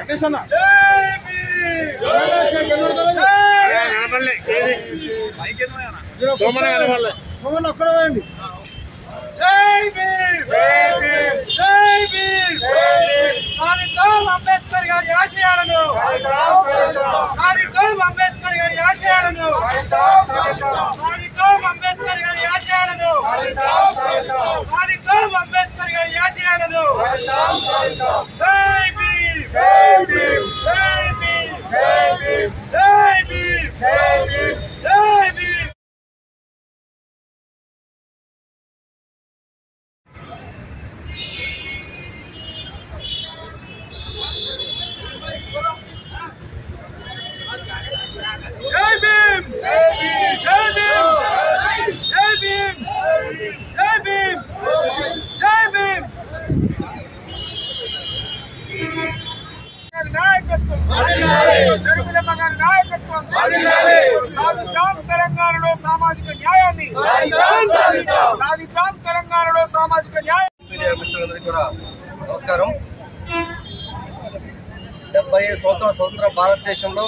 సతీష్ అన్న ఒక్కడ వేయండి అంబేద్కర్ గారి ఆశయాలను సాధిద్దాం అంబేద్కర్ గారి ఆశయాలను సాధిద్దాం అంబేద్కర్ గారి ఆశయాలను సాధిద్దాం అంబేద్కర్ గారి ఆశయాలను జై భీమ్ జై భీమ్ జై భీమ్ జై భీమ్ జై భీమ్ జై భీమ్ జై భీమ్ జై భీమ్ జై భీమ్ జై భీమ్ నాయకత్వం షర్మిల మగన్ నాయకత్వం సాధిద్దాం తెలంగాణలో సామాజిక న్యాయాన్ని సాధిద్దాం తెలంగాణలో సామాజిక న్యాయం మీడియా మిత్రులందరికీ కూడా నమస్కారం డెబ్బై ఐదు సంవత్సరాల స్వతంత్ర భారతదేశంలో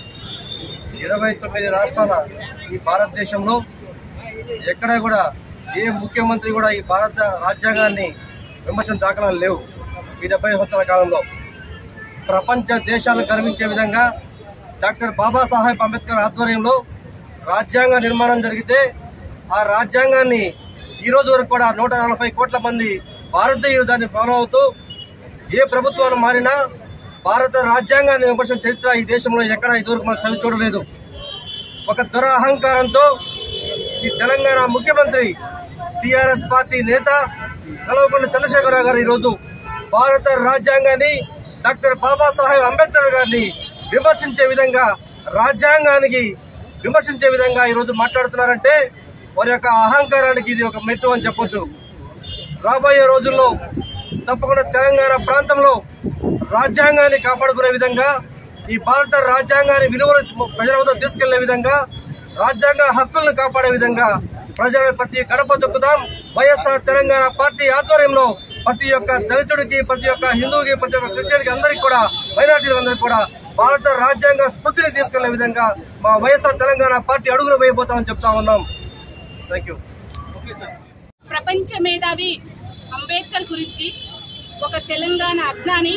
ఇరవై తొమ్మిది రాష్ట్రాల ఈ భారతదేశంలో ఎక్కడ కూడా ఏ ముఖ్యమంత్రి కూడా ఈ భారత రాజ్యాంగాన్ని విమర్శన దాఖలాలు లేవు ఈ డెబ్బై సంవత్సరాల కాలంలో ప్రపంచ దేశాలను గర్వించే విధంగా డాక్టర్ బాబాసాహెబ్ అంబేద్కర్ ఆధ్వర్యంలో రాజ్యాంగ నిర్మాణం జరిగితే ఆ రాజ్యాంగాన్ని ఈ రోజు వరకు కూడా నూట నలభై కోట్ల మంది భారతీయులు దాన్ని ఫాలో అవుతూ ఏ ప్రభుత్వాలు మారినా భారత రాజ్యాంగాన్ని విమర్శన చరిత్ర ఈ దేశంలో ఎక్కడ ఇదివరకు మనం చవి చూడలేదు ఒక దురహంకారంతో ఈ తెలంగాణ ముఖ్యమంత్రి టిఆర్ఎస్ పార్టీ నేత కల్వకుంట్ల చంద్రశేఖరరావు గారు ఈరోజు భారత రాజ్యాంగాన్ని డాక్టర్ బాబాసాహెబ్ అంబేద్కర్ గారిని విమర్శించే విధంగా రాజ్యాంగానికి విమర్శించే విధంగా ఈరోజు మాట్లాడుతున్నారంటే వారి యొక్క అహంకారానికి ఇది ఒక మెట్టు అని చెప్పొచ్చు రాబోయే రోజుల్లో తప్పకుండా తెలంగాణ ప్రాంతంలో రాజ్యాంగాన్ని కాపాడుకునే విధంగా ఈ భారత రాజ్యాంగాన్ని విలువలు ప్రజల వద్ద తీసుకెళ్లే విధంగా రాజ్యాంగ హక్కులను కాపాడే విధంగా ప్రజల ప్రతి గడప దొక్కుదాం వైఎస్ఆర్ తెలంగాణ పార్టీ ఆధ్వర్యంలో ప్రతి ఒక్క దళితుడికి ప్రతి ఒక్క హిందువుకి ప్రతి ఒక్క క్రిస్టియన్కి అందరికీ కూడా మైనార్టీలకు అందరికీ కూడా భారత రాజ్యాంగ స్ఫూర్తిని తీసుకెళ్లే విధంగా మా వైఎస్ఆర్ తెలంగాణ పార్టీ అడుగులు వేయబోతామని చెప్తా ఉన్నాం థ్యాంక్ యూ ప్రపంచ మేధావి అంబేద్కర్ గురించి ఒక తెలంగాణ అజ్ఞాని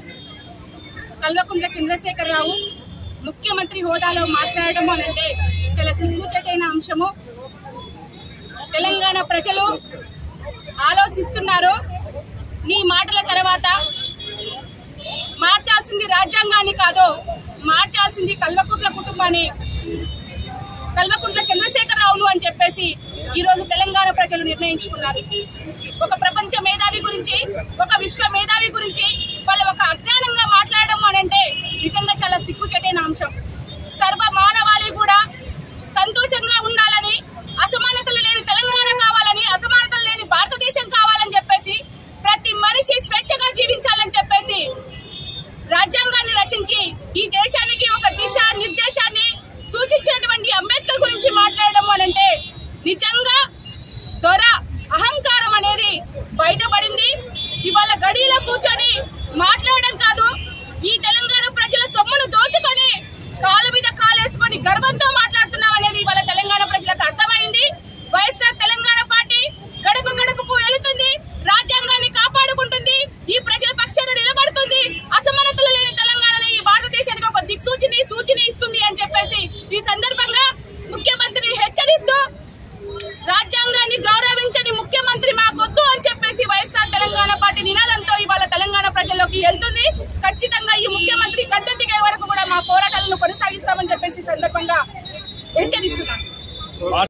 కల్వకుంట్ల చంద్రశేఖరరావు ముఖ్యమంత్రి హోదాలో మాట్లాడడం అనంటే చాలా సిగ్గుచేటైన అంశము తెలంగాణ ప్రజలు ఆలోచిస్తున్నారు నీ మాటల తర్వాత మార్చాల్సింది రాజ్యాంగాన్ని కాదు మార్చాల్సింది కల్వకుంట్ల కుటుంబాన్ని కల్వకుంట్ల చంద్రశేఖరరావును అని చెప్పేసి ఈ రోజు తెలంగాణ ప్రజలు నిర్ణయించుకున్నారు ఒక ప్రపంచ మేధావి గురించి ఒక విశ్వ మేధావి గురించి వాళ్ళు ఒక అజ్ఞానంగా మాట్లాడడం అని అంటే నిజంగా చాలా సిగ్గుచేటైన అంశం సర్వ మానవాళి కూడా సంతోషంగా ఉండాలని అసమానతలు లేని తెలంగాణ కావాలని అసమానతలు లేని భారతదేశం కావాలని చెప్పేసి ప్రతి మనిషి స్వేచ్ఛగా జీవించాలని చెప్పేసి రాజ్యాంగాన్ని రచించి ఈ దేశానికి ఒక దిశ నిర్దేశాన్ని సూచించినటువంటి అంబేద్కర్ గురించి మాట్లాడడం అనంటే నిజంగా దొర అహంకారం అనేది బయటపడింది ఇవాళ గడిలో కూర్చొని మాట్లాడడం కాదు ఈ తెలంగాణ ప్రజల సొమ్మును దోచుకొని కాలు మీద కాలేసుకొని గర్వంతో మాట్లాడుతున్నాం అనేది ఇవాళ తెలంగాణ ప్రజలకు అర్థమైంది వైఎస్ఆర్ తెలంగాణ పార్టీ గడప గడపకు వెళుతుంది రాజ్యాంగాన్ని కాపాడుకుంటుంది ఈ ప్రజల పక్షాన నిలబడుతుంది అసమానతలు లేని తెలంగాణని ఈ భారతదేశానికి ఒక దిక్సూచిని సూచన ఇస్తుంది అని చెప్పేసి ఈ సందర్భంగా ముఖ్యమంత్రిని హెచ్చరిస్తూ రాజ్యాంగాన్ని గౌరవించని ముఖ్యమంత్రి మాకొద్దు అని చెప్పేసి వైఎస్ఆర్ తెలంగాణ పార్టీ నినాదంతో ఇవాళ తెలంగాణ ప్రజల్లోకి వెళ్తుంది ఖచ్చితంగా ఈ ముఖ్యమంత్రి గద్దె దిగే వరకు కూడా మా పోరాటాలను కొనసాగిస్తామని చెప్పేసి ఈ సందర్భంగా హెచ్చరిస్తున్నాను